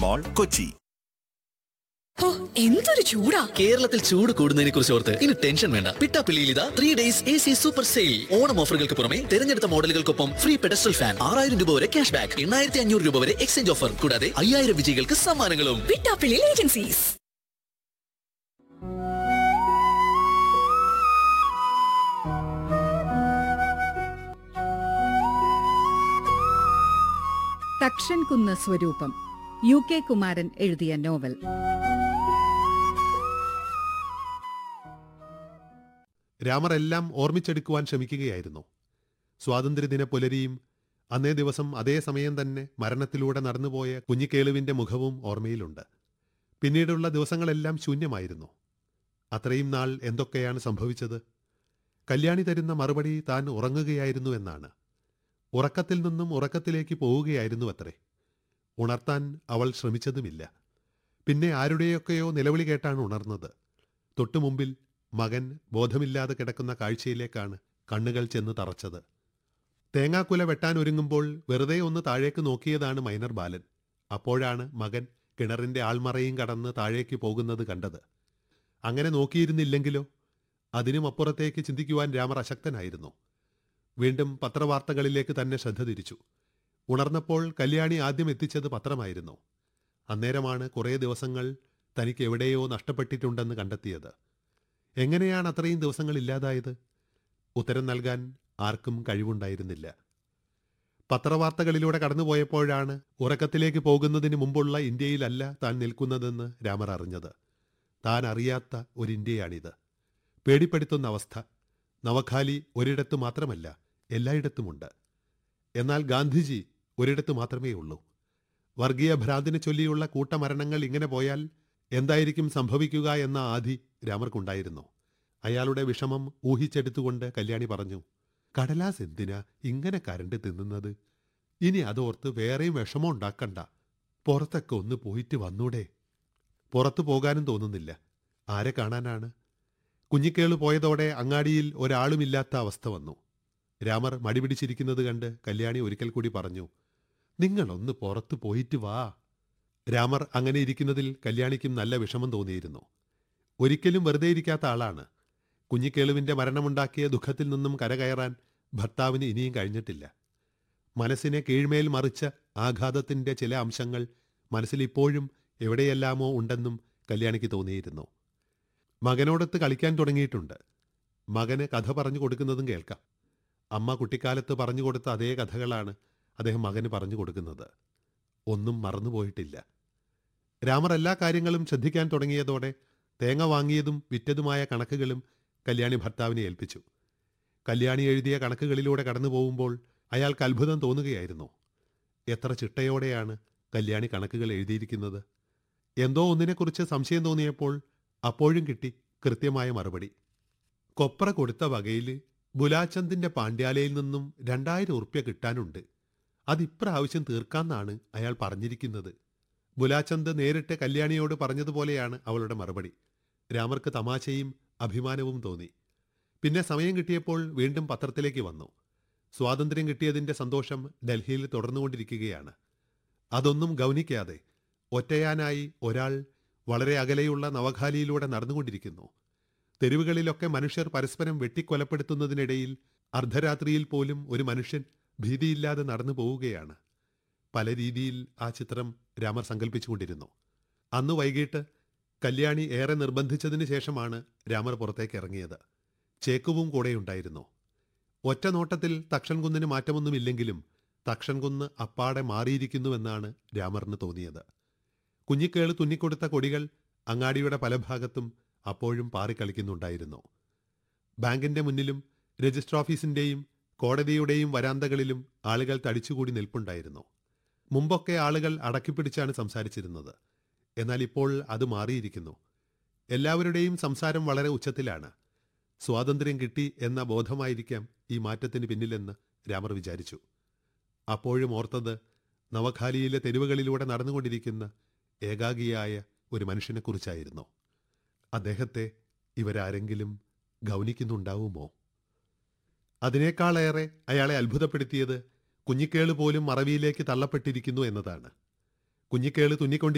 മോൾ കൊച്ചി ഓ എന്തൊരു ചൂടാ കേരളത്തിൽ ചൂട് കൂടുന്നതിനെ കുറിച്ച് ഓർത്ത് ഇനി ടെൻഷൻ വേണ്ട പിട്ടാപ്പിള്ളിയിൽ ഇതാ three days A C super sale Onam ഓഫറുകൾക്ക് പുറമെ തിരഞ്ഞെടുത്ത മോഡലുകൾക്കൊപ്പം ഫ്രീ പെഡസ്റ്റൽ ഫാൻ ആറായിരം രൂപ വരെ ക്യാഷ് ബാക്ക് എണ്ണായിരത്തി അഞ്ഞൂറ് രൂപ വരെ എക്സ്ചേഞ്ച് ഓഫർ കൂടാതെ അയ്യായിരം വിജയികൾക്ക് സമ്മാനങ്ങളും വിട്ടാപ്പിള്ളി ഏജൻസീസ് തക്ഷൻ കുന്ന് സ്വരൂപം യു കെ കുമാരൻ എഴുതിയ നോവൽ രാമർ എല്ലാം ഓർമ്മിച്ചെടുക്കുവാൻ ശ്രമിക്കുകയായിരുന്നു സ്വാതന്ത്ര്യദിന പുലരിയും അന്നേ ദിവസം അതേ സമയം തന്നെ മരണത്തിലൂടെ നടന്നുപോയ കുഞ്ഞിക്കേളുവിന്റെ മുഖവും ഓർമ്മയിലുണ്ട് പിന്നീടുള്ള ദിവസങ്ങളെല്ലാം ശൂന്യമായിരുന്നു അത്രയും നാൾ എന്തൊക്കെയാണ് സംഭവിച്ചത് കല്യാണി തരുന്ന മറുപടി താൻ ഉറങ്ങുകയായിരുന്നു എന്നാണ് ഉറക്കത്തിൽ നിന്നും ഉറക്കത്തിലേക്ക് പോവുകയായിരുന്നു അത്രേ ഉണർത്താൻ അവൾ ശ്രമിച്ചതുമില്ല പിന്നെ ആരുടെയൊക്കെയോ നിലവിളി കേട്ടാണ് ഉണർന്നത് തൊട്ടുമുമ്പിൽ മകൻ ബോധമില്ലാതെ കിടക്കുന്ന കാഴ്ചയിലേക്കാണ് കണ്ണുകൾ ചെന്ന് തറച്ചത് തേങ്ങാക്കുല വെട്ടാൻ ഒരുങ്ങുമ്പോൾ വെറുതെ ഒന്ന് താഴേക്ക് നോക്കിയതാണ് മൈനർ ബാലൻ അപ്പോഴാണ് മകൻ കിണറിന്റെ ആൾമറയും കടന്ന് താഴേക്ക് പോകുന്നത് കണ്ടത് അങ്ങനെ നോക്കിയിരുന്നില്ലെങ്കിലോ അതിനും അപ്പുറത്തേക്ക് ചിന്തിക്കുവാൻ രാമർ അശക്തനായിരുന്നു വീണ്ടും പത്രവാർത്തകളിലേക്ക് തന്നെ ശ്രദ്ധ തിരിച്ചു ഉണർന്നപ്പോൾ കല്യാണി ആദ്യം എത്തിച്ചത് പത്രമായിരുന്നു അന്നേരമാണ് കുറേ ദിവസങ്ങൾ തനിക്ക് എവിടെയോ നഷ്ടപ്പെട്ടിട്ടുണ്ടെന്ന് കണ്ടെത്തിയത് എങ്ങനെയാണ് അത്രയും ദിവസങ്ങൾ ഇല്ലാതായത് ഉത്തരം നൽകാൻ ആർക്കും കഴിവുണ്ടായിരുന്നില്ല പത്രവാർത്തകളിലൂടെ കടന്നുപോയപ്പോഴാണ് ഉറക്കത്തിലേക്ക് പോകുന്നതിന് മുമ്പുള്ള ഇന്ത്യയിലല്ല താൻ നിൽക്കുന്നതെന്ന് രാമർ അറിഞ്ഞത് താൻ അറിയാത്ത ഒരു ഇന്ത്യയാണിത് പേടിപ്പെടുത്തുന്ന അവസ്ഥ നവഖാലി ഒരിടത്ത് മാത്രമല്ല എല്ലായിടത്തുമുണ്ട് എന്നാൽ ഗാന്ധിജി ഒരിടത്ത് മാത്രമേ ഉള്ളൂ വർഗീയ ഭ്രാന്തിനെ ചൊല്ലിയുള്ള കൂട്ടമരണങ്ങൾ ഇങ്ങനെ പോയാൽ എന്തായിരിക്കും സംഭവിക്കുക എന്ന ആധി രാമർക്കുണ്ടായിരുന്നു അയാളുടെ വിഷമം ഊഹിച്ചെടുത്തുകൊണ്ട് കല്യാണി പറഞ്ഞു കടലാസ് എന്തിനാ ഇങ്ങനെ കരണ്ട് തിന്നുന്നത് ഇനി അതോർത്ത് വേറെയും വിഷമം ഉണ്ടാക്കണ്ട പുറത്തൊക്കെ ഒന്ന് പോയിട്ട് വന്നൂടെ പുറത്തു പോകാനും തോന്നുന്നില്ല ആരെ കാണാനാണ് കുഞ്ഞിക്കേള് പോയതോടെ അങ്ങാടിയിൽ ഒരാളുമില്ലാത്ത അവസ്ഥ വന്നു രാമർ മടിപിടിച്ചിരിക്കുന്നത് കണ്ട് കല്യാണി ഒരിക്കൽ കൂടി പറഞ്ഞു നിങ്ങളൊന്ന് പുറത്തു പോയിട്ട് വാ രാമർ അങ്ങനെ ഇരിക്കുന്നതിൽ കല്യാണിക്കും നല്ല വിഷമം തോന്നിയിരുന്നു ഒരിക്കലും വെറുതെ ഇരിക്കാത്ത ആളാണ് കുഞ്ഞിക്കേളുവിന്റെ മരണമുണ്ടാക്കിയ ദുഃഖത്തിൽ നിന്നും കരകയറാൻ ഭർത്താവിന് ഇനിയും കഴിഞ്ഞിട്ടില്ല മനസ്സിനെ കീഴ്മേൽ മറിച്ച ആഘാതത്തിന്റെ ചില അംശങ്ങൾ മനസ്സിൽ ഇപ്പോഴും എവിടെയെല്ലാമോ ഉണ്ടെന്നും കല്യാണിക്ക് തോന്നിയിരുന്നു മകനോടൊത്ത് കളിക്കാൻ തുടങ്ങിയിട്ടുണ്ട് മകന് കഥ പറഞ്ഞു കൊടുക്കുന്നതും കേൾക്കാം അമ്മ കുട്ടിക്കാലത്ത് പറഞ്ഞു കൊടുത്ത അതേ കഥകളാണ് അദ്ദേഹം മകന് പറഞ്ഞു കൊടുക്കുന്നത് ഒന്നും മറന്നുപോയിട്ടില്ല രാമർ എല്ലാ കാര്യങ്ങളും ശ്രദ്ധിക്കാൻ തുടങ്ങിയതോടെ തേങ്ങ വാങ്ങിയതും വിറ്റതുമായ കണക്കുകളും കല്യാണി ഭർത്താവിനെ ഏൽപ്പിച്ചു കല്യാണി എഴുതിയ കണക്കുകളിലൂടെ കടന്നു പോകുമ്പോൾ അയാൾക്ക് അത്ഭുതം തോന്നുകയായിരുന്നു എത്ര ചിട്ടയോടെയാണ് കല്യാണി കണക്കുകൾ എഴുതിയിരിക്കുന്നത് എന്തോ ഒന്നിനെക്കുറിച്ച് സംശയം തോന്നിയപ്പോൾ അപ്പോഴും കിട്ടി കൃത്യമായ മറുപടി കൊപ്ര കൊടുത്ത വകയിൽ ബുലാചന്ദിന്റെ പാണ്ഡ്യാലയിൽ നിന്നും രണ്ടായിരം ഉറുപ്യ കിട്ടാനുണ്ട് അതിപ്രാവശ്യം തീർക്കാന്നാണ് അയാൾ പറഞ്ഞിരിക്കുന്നത് ബുലാചന്ദ് നേരിട്ട് കല്യാണിയോട് പറഞ്ഞതുപോലെയാണ് അവളുടെ മറുപടി രാമർക്ക് തമാശയും അഭിമാനവും തോന്നി പിന്നെ സമയം കിട്ടിയപ്പോൾ വീണ്ടും പത്രത്തിലേക്ക് വന്നു സ്വാതന്ത്ര്യം കിട്ടിയതിന്റെ സന്തോഷം ഡൽഹിയിൽ തുടർന്നുകൊണ്ടിരിക്കുകയാണ് അതൊന്നും ഗൗനിക്കാതെ ഒറ്റയാനായി ഒരാൾ വളരെ അകലെയുള്ള നവഖാലിയിലൂടെ നടന്നുകൊണ്ടിരിക്കുന്നു തെരുവുകളിലൊക്കെ മനുഷ്യർ പരസ്പരം വെട്ടിക്കൊലപ്പെടുത്തുന്നതിനിടയിൽ അർദ്ധരാത്രിയിൽ പോലും ഒരു മനുഷ്യൻ ഭീതിയില്ലാതെ നടന്നു പോവുകയാണ് പല രീതിയിൽ ആ ചിത്രം രാമർ സങ്കല്പിച്ചുകൊണ്ടിരുന്നു അന്ന് വൈകിട്ട് കല്യാണി ഏറെ നിർബന്ധിച്ചതിന് ശേഷമാണ് രാമർ പുറത്തേക്ക് ഇറങ്ങിയത് ചേക്കുവും കൂടെയുണ്ടായിരുന്നു ഒറ്റ നോട്ടത്തിൽ തക്ഷൻകുന്നിന് മാറ്റമൊന്നുമില്ലെങ്കിലും തക്ഷൻകുന്ന് അപ്പാടെ മാറിയിരിക്കുന്നുവെന്നാണ് രാമറിന് തോന്നിയത് കുഞ്ഞിക്കേള് തുന്നിക്കൊടുത്ത കൊടികൾ അങ്ങാടിയുടെ പല ഭാഗത്തും അപ്പോഴും പാറിക്കളിക്കുന്നുണ്ടായിരുന്നു ബാങ്കിന്റെ മുന്നിലും രജിസ്റ്റർ ഓഫീസിന്റെയും കോടതിയുടെയും വരാന്തകളിലും ആളുകൾ തടിച്ചുകൂടി നിൽപ്പുണ്ടായിരുന്നു മുമ്പൊക്കെ ആളുകൾ അടക്കിപ്പിടിച്ചാണ് സംസാരിച്ചിരുന്നത് എന്നാൽ ഇപ്പോൾ അത് മാറിയിരിക്കുന്നു എല്ലാവരുടെയും സംസാരം വളരെ ഉച്ചത്തിലാണ് സ്വാതന്ത്ര്യം കിട്ടി എന്ന ബോധമായിരിക്കാം ഈ മാറ്റത്തിന് പിന്നിലെന്ന് രാമർ വിചാരിച്ചു അപ്പോഴും ഓർത്തത് നവഖാലിയിലെ തെരുവുകളിലൂടെ നടന്നുകൊണ്ടിരിക്കുന്ന ഏകാഗിയായ ഒരു മനുഷ്യനെക്കുറിച്ചായിരുന്നു അദ്ദേഹത്തെ ഇവരാരെങ്കിലും ഗൗനിക്കുന്നുണ്ടാവുമോ അതിനേക്കാളേറെ അയാളെ അത്ഭുതപ്പെടുത്തിയത് കുഞ്ഞിക്കേള് പോലും മറവിയിലേക്ക് തള്ളപ്പെട്ടിരിക്കുന്നു എന്നതാണ് കുഞ്ഞിക്കേള് തുന്നിക്കൊണ്ടി